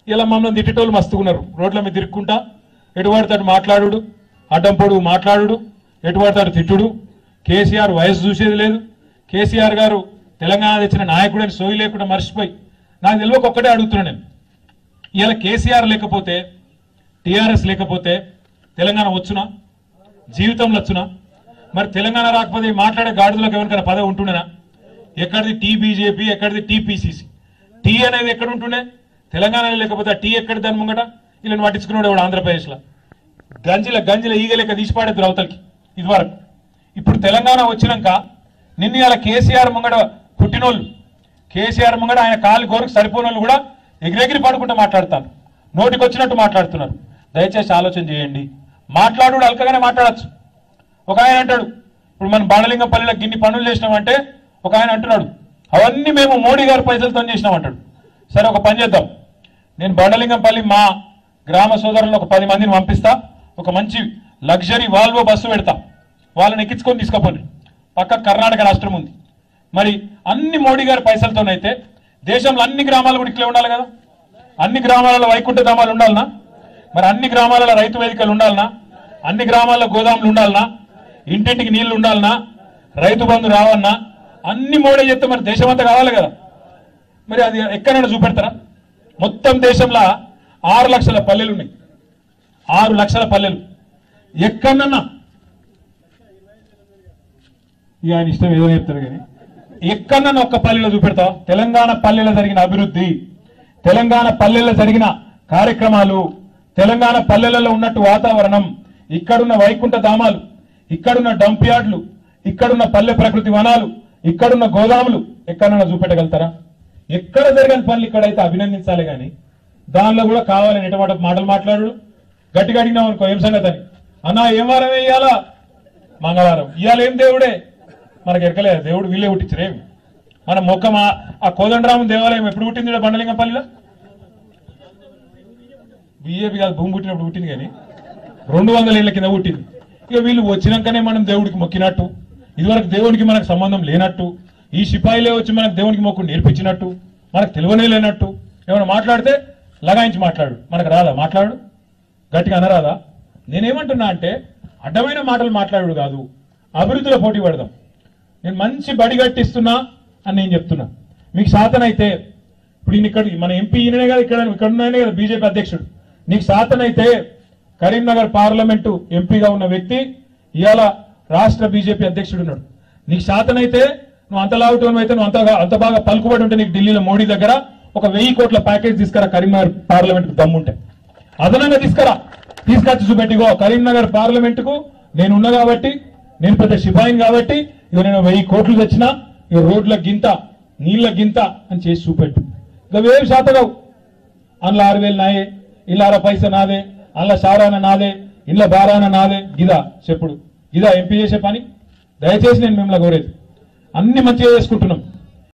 ఇలా మమ్మల్ని తిట్టేటోళ్ళు మస్తుకున్నారు రోడ్ల మీద తిరుక్కుంటా ఎటు పడతాడు మాట్లాడుడు అడ్డం పొడుగు మాట్లాడుడు ఎటు పడతాడు తిట్టుడు కేసీఆర్ వయసు చూసేది లేదు కేసీఆర్ గారు తెలంగాణ తెచ్చిన నాయకుడని సోయి లేకుండా మర్చిపోయి నాకు తెలియక ఒక్కటే అడుగుతున్నాను నేను ఇలా కేసీఆర్ లేకపోతే టీఆర్ఎస్ లేకపోతే తెలంగాణ వచ్చునా జీవితంలో వచ్చునా మరి తెలంగాణ రాకపోతే ఈ మాట్లాడే గాడిదలకు ఎవరికైనా పదవి ఉంటుండేనా ఎక్కడిది టీ బీజేపీ ఎక్కడిది టీపీసీసీ టీ అనేది ఎక్కడ ఉంటుండే తెలంగాణలో లేకపోతే ఆ టీ ఎక్కడ దాని ముంగట వీళ్ళని పట్టించుకున్నాడు వాడు ఆంధ్రప్రదేశ్లో గంజిల గంజిల ఈగ లెక్క తీసిపాడేది అవతలకి ఇదివరకు ఇప్పుడు తెలంగాణ వచ్చినాక నిన్న ఇలా కేసీఆర్ ముంగడ పుట్టినోళ్ళు కేసీఆర్ ముంగడ ఆయన కాలు గోరుకు సరిపోయిన వాళ్ళు కూడా ఎగిరెగిరి పడుకుంటూ మాట్లాడతారు నోటికి వచ్చినట్టు మాట్లాడుతున్నారు దయచేసి ఆలోచన చేయండి మాట్లాడు అల్కగానే మాట్లాడచ్చు ఒక ఆయన అంటాడు ఇప్పుడు మనం బాణలింగంపల్లిలో గిన్ని పనులు చేసినామంటే ఒక ఆయన అంటున్నాడు అవన్నీ మేము మోడీ గారి పైసలతో చేసినామంటాడు సరే ఒక పని చేద్దాం నేను బండలింగంపల్లి మా గ్రామ సోదరులను ఒక పది మందిని పంపిస్తా ఒక మంచి లగ్జరీ వాల్వో బస్సు పెడతా వాళ్ళని ఎక్కించుకొని తీసుకుపోండి పక్క కర్ణాటక రాష్ట్రం ఉంది మరి అన్ని మోడీ గారి పైసలతోనైతే దేశంలో అన్ని గ్రామాలు కూడా ఇట్లే ఉండాలి కదా అన్ని గ్రామాలలో వైకుంఠ ధామాలు ఉండాలనా మరి అన్ని గ్రామాలలో రైతు వేదికలు ఉండాలనా అన్ని గ్రామాల్లో గోదాములు ఉండాలనా ఇంటింటికి నీళ్లు ఉండాలనా రైతు బంధు రావన్నా అన్ని మోడీ చెప్తే మరి దేశం అంతా కావాలి కదా మరి అది ఎక్కడైనా చూపెడతారా మొత్తం దేశంలో ఆరు లక్షల పల్లెలు ఉన్నాయి ఆరు లక్షల పల్లెలు ఎక్కడన్నా ఇక ఆయన ఇష్టం ఏదో చెప్తారు కానీ ఎక్కడన్నా ఒక్క పల్లెలో చూపెడతావా తెలంగాణ పల్లెలో జరిగిన అభివృద్ధి తెలంగాణ పల్లెల్లో జరిగిన కార్యక్రమాలు తెలంగాణ పల్లెలలో ఉన్నట్టు వాతావరణం ఇక్కడున్న వైకుంఠ ధామాలు ఇక్కడున్న డంప్ యార్డ్లు ఇక్కడున్న పల్లె ప్రకృతి వనాలు ఇక్కడున్న గోదాములు ఎక్కడన్నా చూపెట్టగలుగుతారా ఎక్కడ జరగని పనులు ఇక్కడైతే అభినందించాలి కానీ దానిలో కూడా కావాలని ఎటువంటి మాటలు మాట్లాడు గట్టిగా అడిగినాం అనుకో ఏం సంగతి అని అన్నా ఏం వారం వేయాలా మంగళవారం ఇవాళ ఏం దేవుడే మనకి ఎరకలే దేవుడు వీళ్ళే పుట్టించరేమి మన మొక్క మా ఆ కోదండరామన్ దేవాలయం ఎప్పుడు పుట్టింది ఈడ బండలింగంపల్లిలో బీజేపీ కాదు భూమి పుట్టినప్పుడు పుట్టింది కానీ రెండు వందల ఏళ్ల కింద పుట్టింది ఇక వీళ్ళు వచ్చినాకనే మనం దేవుడికి మొక్కినట్టు ఇదివరకు దేవునికి మనకు సంబంధం లేనట్టు ఈ సిపాయిలే వచ్చి మనకు దేవునికి మొక్కు నేర్పించినట్టు మనకు తెలివనే లేనట్టు ఏమైనా మాట్లాడితే లగాయించి మాట్లాడు మనకు రాదా మాట్లాడు గట్టిగా అనరాదా నేనేమంటున్నా అంటే అడ్డమైన మాటలు మాట్లాడు కాదు అభివృద్ధిలో పోటీ పడదాం నేను మంచి బడి కట్టిస్తున్నా అని నేను చెప్తున్నా మీకు శాతనైతే ఇప్పుడు ఈయన ఇక్కడ మన ఎంపీ ఈయననే కదా ఇక్కడ ఇక్కడ ఉన్నాయనే కదా బీజేపీ అధ్యక్షుడు నీకు శాతనైతే కరీంనగర్ పార్లమెంటు ఎంపీగా ఉన్న వ్యక్తి ఇవాళ రాష్ట్ర బీజేపీ అధ్యక్షుడు ఉన్నాడు నీకు శాతనైతే నువ్వు అంత లావుటం అయితే నువ్వు అంతగా అంత బాగా పలుకుబడి ఉంటే నీకు ఢిల్లీలో మోడీ దగ్గర ఒక వెయ్యి కోట్ల ప్యాకేజ్ తీసుకురా కరీంనగర్ పార్లమెంట్ దమ్ముంటే అదనంగా తీసుకురా తీసుకొచ్చి చూపెట్టిగో కరీంనగర్ పార్లమెంట్ కు నేను ఉన్నా కాబట్టి నేను పెద్ద సిపాయిని కాబట్టి ఇక నేను వెయ్యి కోట్లు తెచ్చినా ఇక రోడ్ల గింత నీళ్ల గింత అని చేసి చూపెట్టు ఇక వేరు శాతగావు అందులో ఆరు వేలు నాయే ఇల్లార పైస నాదే అందులో సారాన నాదే ఇళ్ళ బారాన నాదే గిదా చెప్పుడు ఇదా ఎంపీ చేసే పని దయచేసి నేను మిమ్మల్ని కోరేది అన్ని మంచిగా చేసుకుంటున్నాం